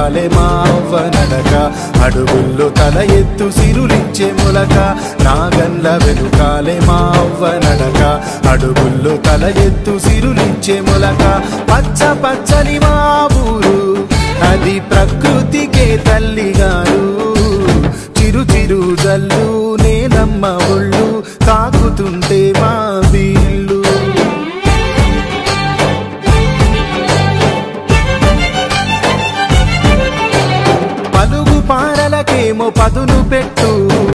వెనుకాలే మా అవ్వ నడక అడుగుల్లో తల ఎత్తు సిరులిచ్చే మొలక నాగన్ల వెనుకాలే మా అవ్వ నడక అడుగుల్లో తల ఎత్తు సిరులిచ్చే మొలక పచ్చ పచ్చని మా ఊరు అది ప్రకృతికే తల్లిగారు చిరు చిరు జల్లు నేలమ్మ ఒళ్ళు తాకుతుంటే మా వీళ్ళు పలుగు పారలకేమో పదును పెట్టు